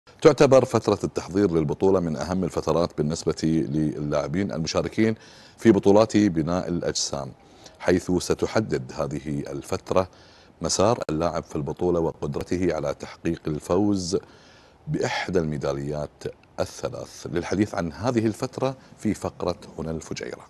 تعتبر فترة التحضير للبطولة من أهم الفترات بالنسبة للاعبين المشاركين في بطولات بناء الأجسام حيث ستحدد هذه الفترة مسار اللاعب في البطولة وقدرته على تحقيق الفوز بإحدى الميداليات الثلاث للحديث عن هذه الفترة في فقرة هنا الفجيرة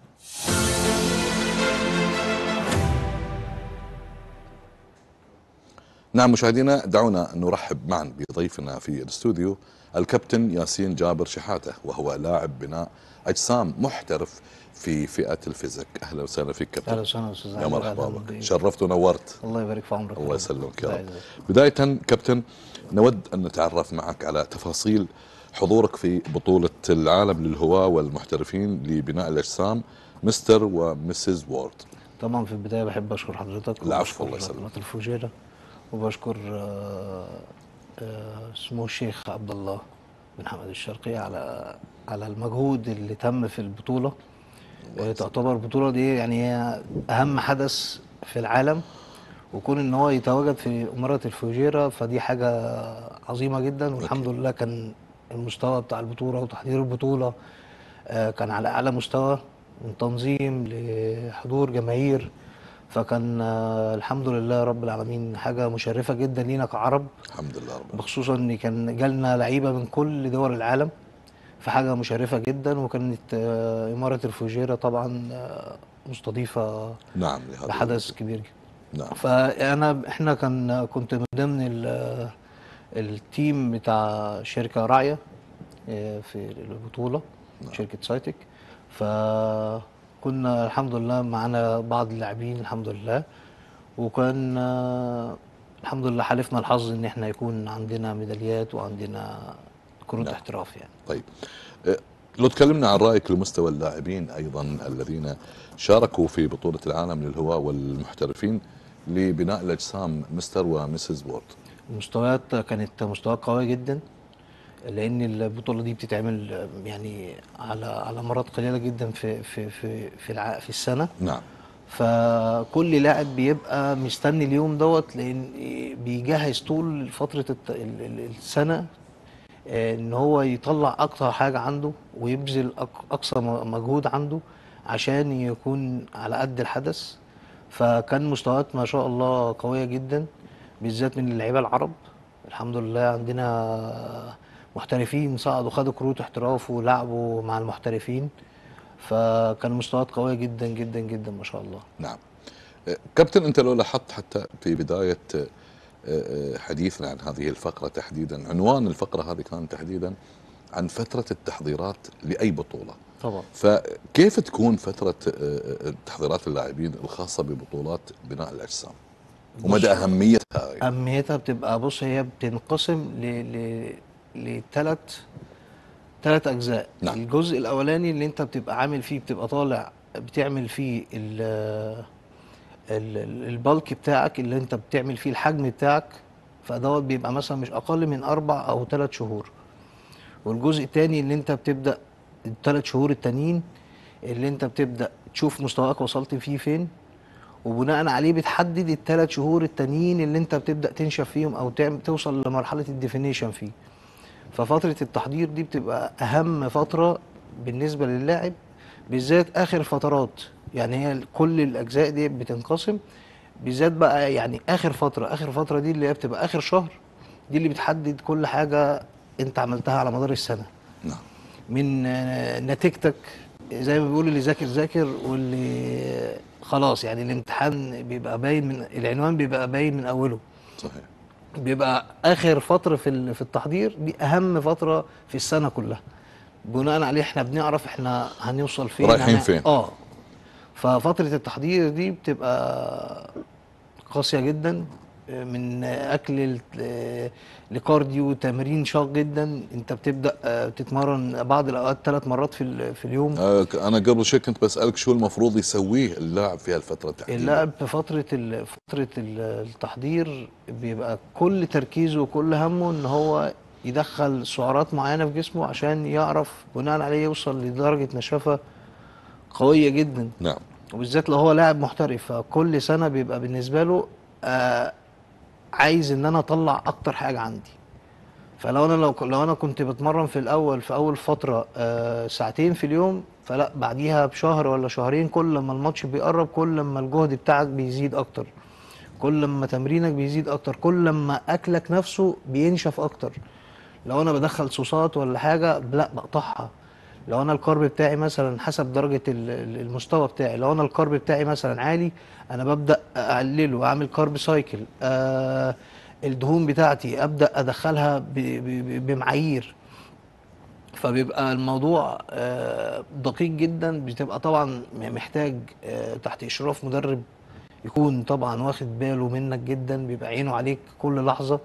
نعم مشاهدينا دعونا نرحب معا بضيفنا في الاستوديو الكابتن ياسين جابر شحاته وهو لاعب بناء اجسام محترف في فئه الفيزيك اهلا وسهلا فيك كابتن اهلا وسهلا استاذ يا علي. مرحبا أهلاً بك بيك. شرفت ونورت الله يبارك في عمرك الله يسلمك يا الله رب يعزك. بدايه كابتن نود ان نتعرف معك على تفاصيل حضورك في بطوله العالم للهواة والمحترفين لبناء الاجسام مستر ومسز وورد طبعا في البدايه بحب اشكر حضرتك العفو، وبشكر الله يسلمك. قناه الفجيره وبشكر آه، آه، سمو الشيخ عبد الله بن حمد الشرقي على على المجهود اللي تم في البطوله آه، تعتبر البطوله دي يعني هي اهم حدث في العالم وكون ان هو يتواجد في اماره الفجيره فدي حاجه عظيمه جدا والحمد لله كان المستوى بتاع البطوله وتحضير البطوله آه، كان على اعلى مستوى من تنظيم لحضور جماهير فكان آه، الحمد لله رب العالمين حاجه مشرفه جدا لينا كعرب الحمد لله رب بخصوصا ان كان جالنا لعيبه من كل دول العالم فحاجه مشرفه جدا وكانت آه، اماره الفجيره طبعا آه، مستضيفه نعم لهذا بحدث كبير جدا نعم فانا احنا كان كنت من ضمن ال- التيم بتاع شركه راعيه آه، في البطوله شركه سايتك فكنا الحمد لله معانا بعض اللاعبين الحمد لله وكان آه، الحمد لله حالفنا الحظ ان احنا يكون عندنا ميداليات وعندنا كروت نعم. احتراف يعني طيب أه، لو تكلمنا عن رايك لمستوى اللاعبين ايضا الذين شاركوا في بطوله العالم للهواة والمحترفين لبناء الاجسام مستر ومسز وورد المستويات كانت مستويات قوية جدا لأن البطولة دي بتتعمل يعني على على مرات قليلة جدا في في في في, الع... في السنة نعم فكل لاعب بيبقى مستني اليوم دوت لأن بيجهز طول فترة الت- ال- ال- السنة آه، إن هو يطلع أكتر حاجة عنده ويبذل أق- أقصى م- مجهود عنده عشان يكون على قد الحدث فكان مستويات ما شاء الله قوية جدا بالذات من اللعيبة العرب الحمد لله عندنا محترفين صعدوا خدوا كروت احتراف ولعبوا مع المحترفين فكان مستويات قوية جدا جدا جدا ما شاء الله نعم أه، كابتن انت لو لاحظت حتى في بدايه أه، أه، حديثنا عن هذه الفقره تحديدا عنوان الفقره هذه كان تحديدا عن فتره التحضيرات لاي بطوله طبعا فكيف تكون فتره أه، أه، تحضيرات اللاعبين الخاصه ببطولات بناء الاجسام ومدى بص- اهميتها أهميتها بتبقى بص هي بتنقسم ل ل لثلاث ثلاث أجزاء نعم. الجزء الأولاني اللي أنت بتبقى عامل فيه بتبقى طالع بتعمل فيه ال ال- ال- البلك بتاعك اللي أنت بتعمل فيه الحجم بتاعك فدوت بيبقى مثلا مش أقل من أربع أو ثلاث شهور والجزء التاني اللي أنت بتبدأ الثلاث شهور التانيين اللي أنت بتبدأ تشوف مستواك وصلت فيه فين وبناء عليه بتحدد الثلاث شهور التانيين اللي انت بتبدا تنشف فيهم او تعمل توصل لمرحله الديفينيشن فيه ففتره التحضير دي بتبقى اهم فتره بالنسبه للاعب بالذات اخر فترات يعني هي كل الاجزاء دي بتنقسم بالذات بقى يعني اخر فتره اخر فتره دي اللي هي بتبقى اخر شهر دي اللي بتحدد كل حاجه انت عملتها على مدار السنه نعم من آه، نتيجتك زي ما بيقولوا اللي ذاكر ذاكر واللي خلاص يعني الامتحان بيبقى باين من العنوان بيبقى باين من اوله صحيح بيبقى اخر فتره في ال- في التحضير دي اهم فتره في السنه كلها بناء عليه احنا بنعرف احنا هنوصل فين رايحين هن- فين. اه ففتره التحضير دي بتبقى قاسيه جدا من اكل ال- لكارديو تمرين شاق جدا انت بتبدا آه، تتمرن بعض الاوقات ثلاث مرات في ال- في اليوم آه، انا قبل شوي كنت بسالك شو المفروض يسويه اللاعب في هالفتره تحديدا اللاعب في فترة ال- فترة ال- التحضير بيبقى كل تركيزه وكل همه ان هو يدخل سعرات معينة في جسمه عشان يعرف بناء عليه يوصل لدرجة نشافة قوية جدا نعم وبالذات لو هو لاعب محترف فكل سنة بيبقى بالنسبة له آه عايز ان انا اطلع اكتر حاجة عندي فلو انا لو لو انا كنت بتمرن في الاول في اول فتره آه ساعتين في اليوم فلا بعديها بشهر ولا شهرين كل ما الماتش بيقرب كل ما الجهد بتاعك بيزيد اكتر كل ما تمرينك بيزيد اكتر كل ما اكلك نفسه بينشف اكتر لو انا بدخل صوصات ولا حاجه لا بقطعها لو انا الكارب بتاعي مثلا حسب درجه ال- ال- المستوى بتاعي لو انا الكارب بتاعي مثلا عالي انا ببدا اقلله اعمل كارب سايكل آه الدهون بتاعتي ابدا ادخلها ب- ب- ب- بمعايير فبيبقى الموضوع آه، دقيق جدا بتبقى طبعا محتاج آه، تحت اشراف مدرب يكون طبعا واخد باله منك جدا بيبقى عينه عليك كل لحظه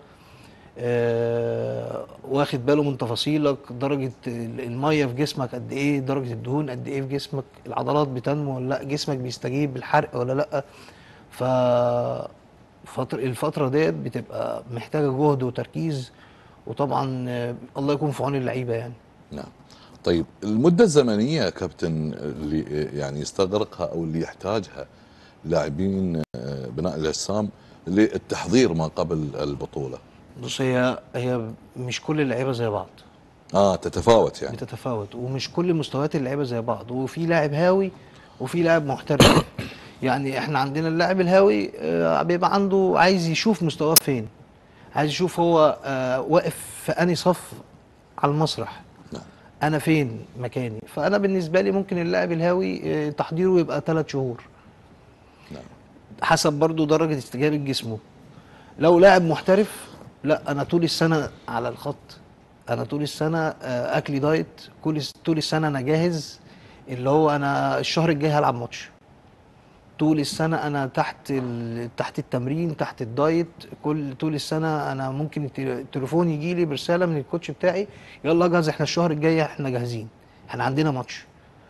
آه، واخد باله من تفاصيلك درجه ال- الميه في جسمك قد ايه درجه الدهون قد ايه في جسمك العضلات بتنمو ولا لا جسمك بيستجيب بالحرق ولا لا ف فتر الفتره ديت بتبقى محتاجه جهد وتركيز وطبعا آه، الله يكون في عون اللعيبه يعني نعم طيب المدة الزمنية يا كابتن اللي يعني يستغرقها أو اللي يحتاجها لاعبين آه، بناء الأجسام للتحضير ما قبل البطولة بص هي هي مش كل اللعيبه زي بعض آه تتفاوت يعني بتتفاوت ومش كل مستويات اللعيبه زي بعض وفي لاعب هاوي وفي لاعب محترف يعني احنا عندنا اللاعب الهاوي آه، بيبقى عنده عايز يشوف مستواه فين عايز يشوف هو آه، واقف في انهي صف على المسرح نعم. انا فين مكاني فانا بالنسبه لي ممكن اللاعب الهاوي آه، تحضيره يبقى ثلاث شهور نعم. حسب برضو درجة استجابة جسمه لو لاعب محترف لا انا طول السنة على الخط انا طول السنة آه، اكلي دايت كل طول السنة انا جاهز اللي هو انا الشهر الجاي هلعب ماتش طول السنة انا تحت ال... تحت التمرين تحت الدايت كل طول السنة انا ممكن الت- التليفون يجي لي برسالة من الكوتش بتاعي يلا جاهز احنا الشهر الجاي احنا جاهزين احنا عندنا ماتش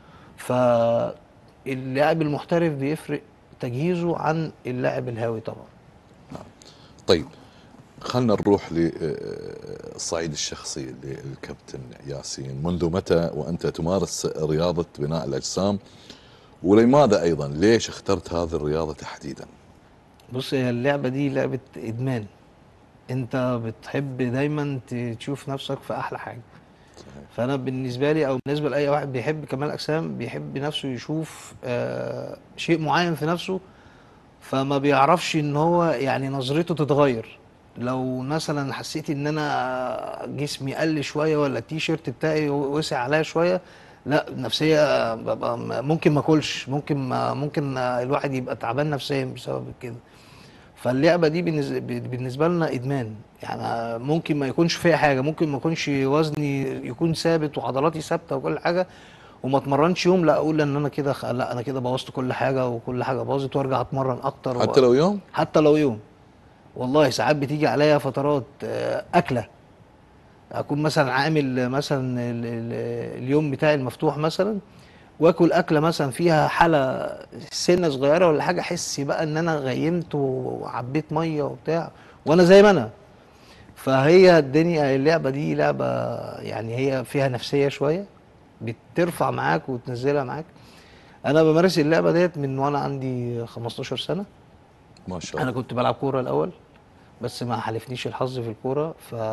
فاللاعب المحترف بيفرق تجهيزه عن اللاعب الهاوي طبعا طيب خلنا نروح للصعيد الشخصي للكابتن ياسين منذ متى وأنت تمارس رياضة بناء الأجسام ولماذا أيضا ليش اخترت هذه الرياضة تحديدا بص هي اللعبة دي لعبة إدمان أنت بتحب دايما ت- تشوف نفسك في أحلى حاجة فأنا بالنسبة لي أو بالنسبة لأي واحد بيحب كمال أجسام بيحب نفسه يشوف آه شيء معين في نفسه فما بيعرفش إن هو يعني نظرته تتغير لو مثلا حسيت إن أنا جسمي قل شوية ولا التيشيرت بتاعي وسع عليا شوية لا نفسية ببقى م- ممكن ما اكلش ممكن ما ممكن الواحد يبقى تعبان نفسيا بسبب كده فاللعبه دي بالنز- بالنسبه لنا ادمان يعني ممكن ما يكونش فيها حاجه ممكن ما يكونش وزني يكون ثابت وعضلاتي ثابته وكل حاجه وما اتمرنش يوم لا اقول ان انا كده خ- لا انا كده بوظت كل حاجه وكل حاجه باظت وارجع اتمرن اكتر و- حتى لو يوم حتى لو يوم والله ساعات بتيجي عليا فترات آه، اكله اكون مثلا عامل مثلا ال- ال- اليوم بتاعي المفتوح مثلا واكل اكله مثلا فيها حاله سنه صغيره ولا حاجه احس بقى ان انا غيمت وعبيت ميه وبتاع وانا زي ما انا فهي الدنيا اللعبه دي لعبه يعني هي فيها نفسيه شويه بترفع معاك وتنزلها معاك انا بمارس اللعبه ديت من وانا عندي 15 سنه ما شاء انا الله كنت بلعب كوره الاول بس ما حالفنيش الحظ في الكوره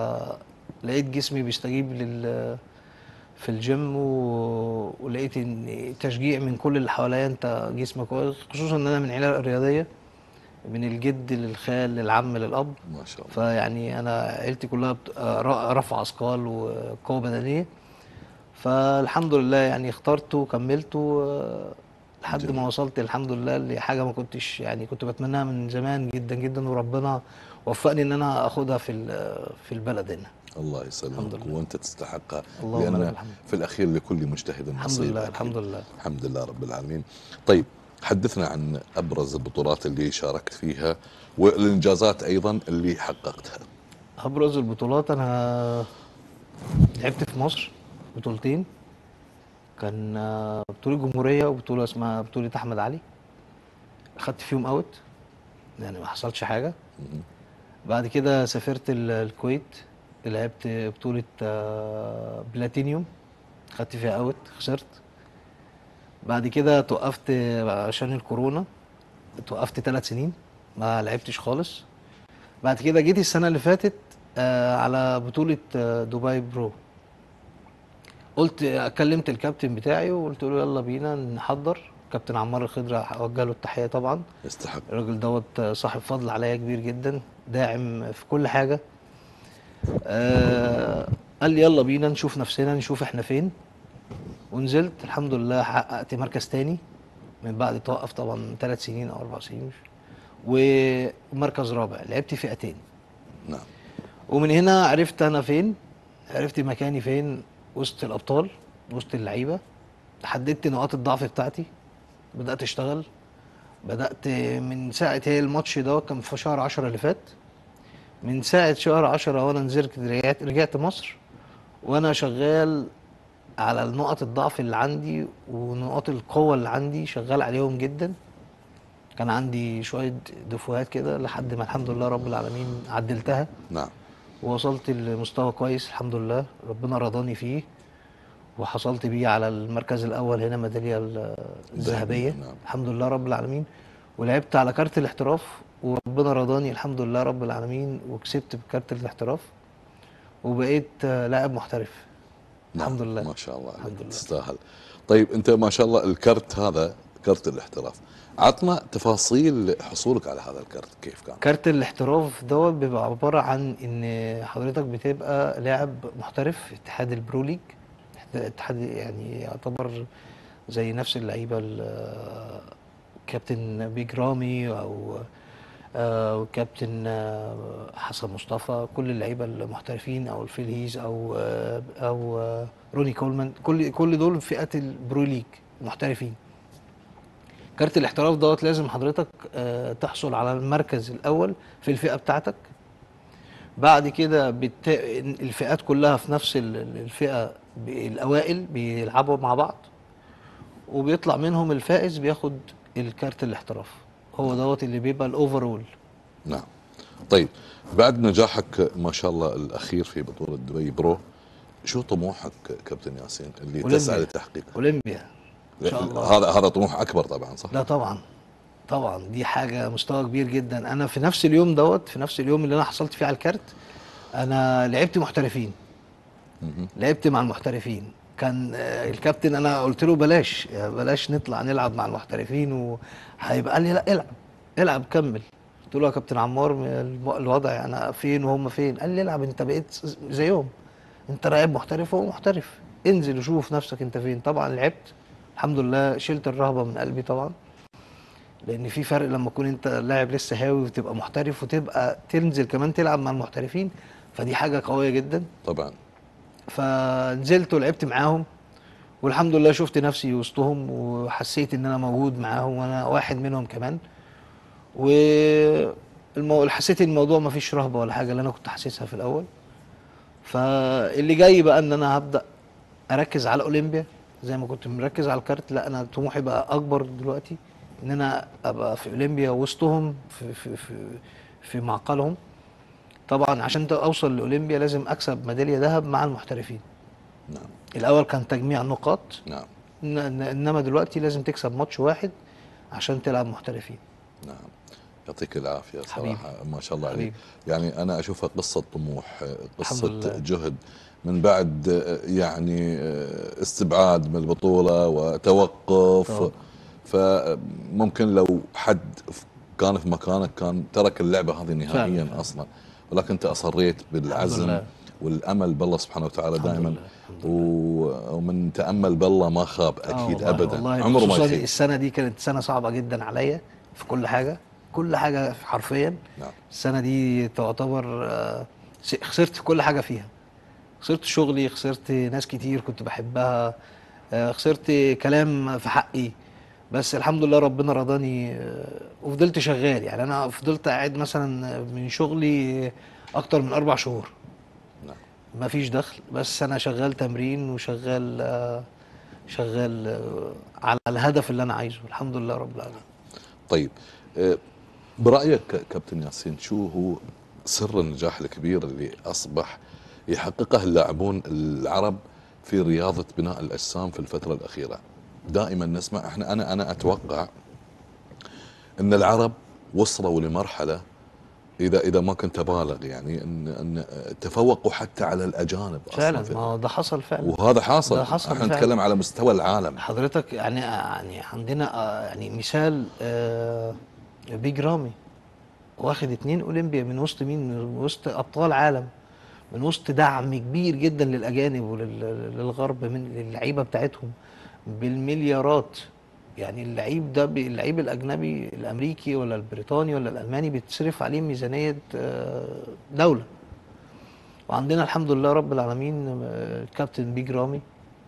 فلقيت جسمي بيستجيب لل في الجيم و... ولقيت ان تشجيع من كل اللي حواليا انت جسمك كويس خصوصا ان انا من عيله رياضيه من الجد للخال للعم للاب ما شاء الله فيعني انا عيلتي كلها بت- ر- رفع اثقال وقوه بدنيه فالحمد لله يعني اخترته وكملته آه، لحد جميل. ما وصلت الحمد لله لحاجه ما كنتش يعني كنت بتمناها من زمان جدا جدا وربنا وفقني ان انا اخدها في ال- في البلد هنا الله الحمد يسلمك لله. وانت تستحقها اللهم لك لان الحمد. في الاخير لكل مجتهد الحمد نصيب لله أكيد. الحمد لله الحمد لله رب العالمين طيب حدثنا عن ابرز البطولات اللي شاركت فيها والانجازات ايضا اللي حققتها ابرز البطولات انا لعبت في مصر بطولتين كان آه، بطولة جمهورية وبطولة اسمها بطولة أحمد علي خدت فيهم أوت يعني ما حصلش حاجة مهم. بعد كده سافرت ال- الكويت لعبت بطولة آه، بلاتينيوم خدت فيها أوت خسرت بعد كده توقفت عشان الكورونا توقفت ثلاث سنين ما لعبتش خالص بعد كده جيت السنة اللي فاتت آه على بطولة آه، دبي برو قلت كلمت الكابتن بتاعي وقلت له يلا بينا نحضر كابتن عمار الخضرة اوجه له التحية طبعا يستحق الراجل دوت صاحب فضل عليا كبير جدا داعم في كل حاجة آه قال لي يلا بينا نشوف نفسنا نشوف احنا فين ونزلت الحمد لله حققت مركز تاني من بعد توقف طبعا ثلاث سنين او اربع سنين ومركز رابع لعبت فئتين نعم ومن هنا عرفت انا فين عرفت مكاني فين وسط الابطال وسط اللعيبه حددت نقاط الضعف بتاعتي بدات اشتغل بدات من ساعه هي الماتش ده كان في شهر 10 اللي فات من ساعه شهر 10 وانا نزلت رجعت رجعت مصر وانا شغال على نقط الضعف اللي عندي ونقاط القوه اللي عندي شغال عليهم جدا كان عندي شويه دفوهات كده لحد ما الحمد لله رب العالمين عدلتها نعم ووصلت لمستوى كويس الحمد لله ربنا رضاني فيه وحصلت بيه على المركز الاول هنا ميداليه ال- الذهبيه نعم. الحمد لله رب العالمين ولعبت على كارت الاحتراف وربنا رضاني الحمد لله رب العالمين وكسبت بكارت الاحتراف وبقيت آه، لاعب محترف نعم. الحمد لله ما شاء الله الحمد لله. تستاهل طيب انت ما شاء الله الكرت هذا كرت الاحتراف عطنا تفاصيل حصولك على هذا الكرت كيف كان كارت الاحتراف دوت بيبقى عبارة عن إن حضرتك بتبقى لاعب محترف في اتحاد البرو ليج اتحاد يعني يعتبر زي نفس اللعيبة ال- كابتن بيج رامي أو آه، كابتن آه، حسن مصطفى كل اللعيبة المحترفين أو الفيل هيز أو آه، أو آه، روني كولمان كل كل دول فئة البرو ليج محترفين كارت الاحتراف دوت لازم حضرتك آه، تحصل على المركز الاول في الفئه بتاعتك بعد كده بت... الفئات كلها في نفس ال- ال- الفئه ب- الاوائل بيلعبوا مع بعض وبيطلع منهم الفائز بياخد الكارت الاحتراف هو دوت اللي بيبقى الاوفرول نعم طيب بعد نجاحك ما شاء الله الاخير في بطوله دبي برو شو طموحك كابتن ياسين اللي أولمبيا. تسعى لتحقيقه اولمبيا ان شاء الله هذا هذا طموح اكبر طبعا صح لا طبعا طبعا دي حاجه مستوى كبير جدا انا في نفس اليوم دوت في نفس اليوم اللي انا حصلت فيه على الكارت انا لعبت محترفين مهم. لعبت مع المحترفين كان آه، الكابتن انا قلت له بلاش يا بلاش نطلع نلعب مع المحترفين وهيبقى قال لي لا العب العب كمل قلت له يا كابتن عمار الم- الوضع انا فين وهم فين قال لي العب انت بقيت زيهم انت لاعب محترف وهو محترف انزل وشوف نفسك انت فين طبعا لعبت الحمد لله شلت الرهبه من قلبي طبعا لان في فرق لما تكون انت لاعب لسه هاوي وتبقى محترف وتبقى تنزل كمان تلعب مع المحترفين فدي حاجه قويه جدا طبعا فنزلت ولعبت معاهم والحمد لله شفت نفسي وسطهم وحسيت ان انا موجود معاهم وانا واحد منهم كمان والمو... حسيت ان الموضوع ما فيش رهبه ولا حاجه اللي انا كنت حاسسها في الاول فاللي جاي بقى ان انا هبدا اركز على اولمبيا زي ما كنت مركز على الكارت لا انا طموحي بقى اكبر دلوقتي ان انا ابقى في اولمبيا وسطهم في في في, في معقلهم طبعا عشان اوصل لاولمبيا لازم اكسب ميداليه ذهب مع المحترفين نعم الاول كان تجميع نقاط نعم إن- إن- انما دلوقتي لازم تكسب ماتش واحد عشان تلعب محترفين نعم يعطيك العافيه حبيبي. صراحه ما شاء الله عليك حبيبي. يعني انا اشوفها قصه طموح الحمد قصه لله. جهد من بعد يعني استبعاد من البطوله وتوقف طبعا. فممكن لو حد كان في مكانك كان ترك اللعبه هذه نهائيا فعلا. اصلا ولكن انت اصريت بالعزم لله. والامل بالله سبحانه وتعالى الحمد دائما لله، الحمد و- ومن تامل بالله ما خاب آه اكيد والله ابدا والله عمره ما خصوصاً يخيب السنه دي كانت سنه صعبه جدا عليا في كل حاجه كل حاجه حرفيا نعم السنه دي تعتبر آه، س- خسرت كل حاجه فيها خسرت شغلي خسرت ناس كتير كنت بحبها آه، خسرت كلام في حقي بس الحمد لله ربنا رضاني آه، وفضلت شغال يعني انا فضلت قاعد مثلا من شغلي اكتر من اربع شهور نعم ما فيش دخل بس انا شغال تمرين وشغال آه، شغال آه، على الهدف اللي انا عايزه الحمد لله رب العالمين طيب آه، برأيك ك- كابتن ياسين شو هو سر النجاح الكبير اللي أصبح يحققه اللاعبون العرب في رياضة بناء الأجسام في الفترة الأخيرة دائما نسمع احنا أنا أنا أتوقع أن العرب وصلوا لمرحلة اذا اذا ما كنت ابالغ يعني ان ان تفوقوا حتى على الاجانب اصلا فعلا في- ما هو ده حصل فعلا وهذا حاصل ده حصل احنا فعلا. نتكلم على مستوى العالم حضرتك يعني يعني عندنا آه، يعني مثال آه، بيج رامي واخد اتنين اولمبيا من وسط مين من وسط ابطال عالم من وسط دعم كبير جدا للاجانب وللغرب من اللعيبه بتاعتهم بالمليارات يعني اللعيب ده بي- اللعيب الاجنبي الامريكي ولا البريطاني ولا الالماني بيتصرف عليه ميزانيه آه، دوله وعندنا الحمد لله رب العالمين آه، الكابتن بيج رامي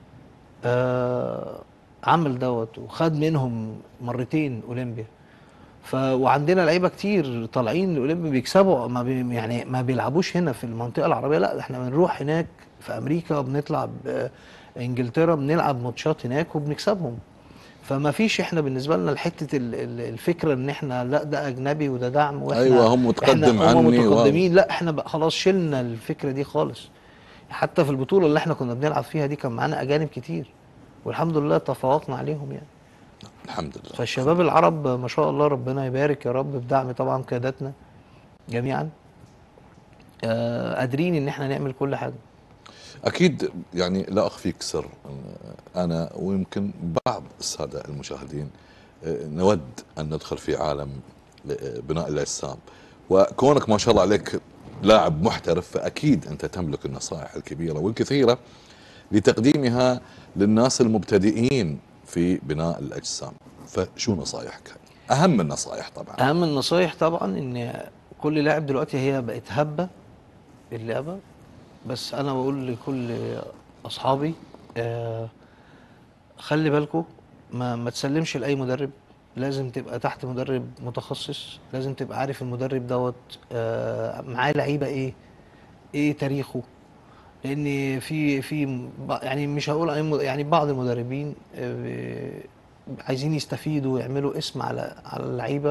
آه عمل دوت وخد منهم مرتين اولمبيا ف وعندنا لعيبه كتير طالعين الاولمبي بيكسبوا ما بي يعني ما بيلعبوش هنا في المنطقه العربيه لا احنا بنروح هناك في امريكا بنطلع ب- انجلترا بنلعب ماتشات هناك وبنكسبهم فما فيش احنا بالنسبه لنا حته ال- ال- الفكره ان احنا لا ده اجنبي وده دعم واحنا أيوة، هم متقدم احنا هم عني و- متقدمين لا احنا بقى خلاص شلنا الفكره دي خالص حتى في البطوله اللي احنا كنا بنلعب فيها دي كان معانا اجانب كتير والحمد لله تفوقنا عليهم يعني الحمد لله فالشباب العرب ما شاء الله ربنا يبارك يا رب بدعم طبعا قياداتنا جميعا آه قادرين ان احنا نعمل كل حاجه اكيد يعني لا اخفيك سر انا ويمكن بعض الساده المشاهدين آه، نود ان ندخل في عالم آه، بناء الاجسام وكونك ما شاء الله عليك لاعب محترف فاكيد انت تملك النصائح الكبيره والكثيره لتقديمها للناس المبتدئين في بناء الاجسام فشو نصائحك اهم النصائح طبعا اهم النصايح طبعا ان كل لاعب دلوقتي هي بقت هبه اللعبه بس انا بقول لكل اصحابي آه خلي بالكم ما, ما تسلمش لاي مدرب لازم تبقى تحت مدرب متخصص لازم تبقى عارف المدرب دوت آه معاه لعيبه ايه ايه تاريخه لان في في ب- يعني مش هقول أي مد- يعني بعض المدربين آه، عايزين يستفيدوا ويعملوا اسم على على اللعيبه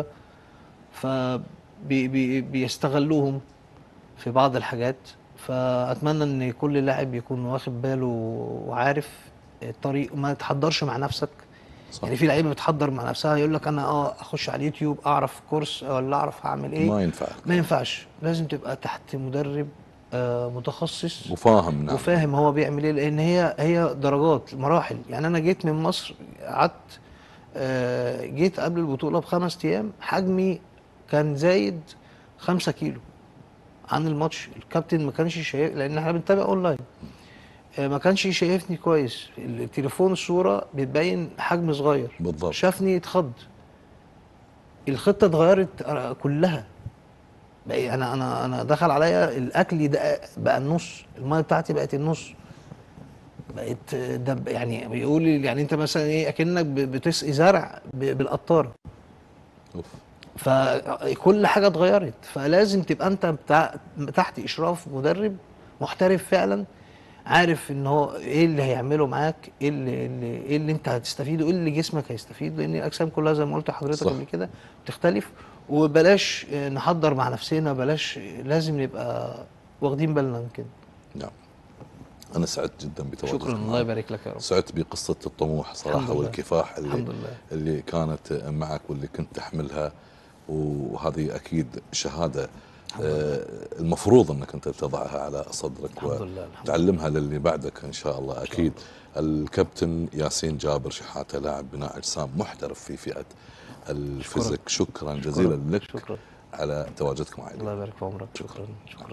فبيستغلوهم في بعض الحاجات فاتمنى ان كل لاعب يكون واخد باله وعارف الطريق ما تحضرش مع نفسك صح. يعني في لعيبه بتحضر مع نفسها يقول لك انا اه اخش على اليوتيوب اعرف كورس ولا اعرف هعمل ايه ما ينفع ما ينفعش لازم تبقى تحت مدرب آه متخصص وفاهم نعم وفاهم هو بيعمل ايه لان هي هي درجات مراحل يعني انا جيت من مصر قعدت آه، جيت قبل البطوله بخمس ايام حجمي كان زايد خمسة كيلو عن الماتش الكابتن ما كانش شايف لان احنا بنتابع اونلاين آه، ما كانش شايفني كويس التليفون الصوره بتبين حجم صغير بالضبط شافني اتخض الخطه اتغيرت آه، كلها بقى انا انا انا دخل عليا الاكل ده بقى النص الميه بتاعتي بقت النص بقت ده يعني بيقول لي يعني انت مثلا ايه اكنك ب- بتسقي زرع ب- بالقطاره أوف. فكل حاجه اتغيرت فلازم تبقى انت بتاع تحت اشراف مدرب محترف فعلا عارف ان هو ايه اللي هيعمله معاك ايه اللي, اللي ايه اللي انت هتستفيده ايه اللي جسمك هيستفيد لان الاجسام كلها زي ما قلت لحضرتك صح. قبل كده بتختلف وبلاش آه، نحضر مع نفسنا بلاش لازم نبقى واخدين بالنا من كده نعم انا سعدت جدا بتواجدك شكرا الله معك. يبارك لك يا رب سعدت بقصة الطموح صراحة الحمد لله. والكفاح اللي الحمد لله اللي كانت معك واللي كنت تحملها وهذه أكيد شهادة آه، المفروض أنك أنت تضعها على صدرك الحمد لله الحمد لله وتعلمها للي بعدك إن شاء الله أكيد الكابتن ياسين جابر شحاتة لاعب بناء أجسام محترف في فئة الفيزيك شكرا جزيلا لك شكرا على تواجدك معي الله يبارك في عمرك شكرا شكرا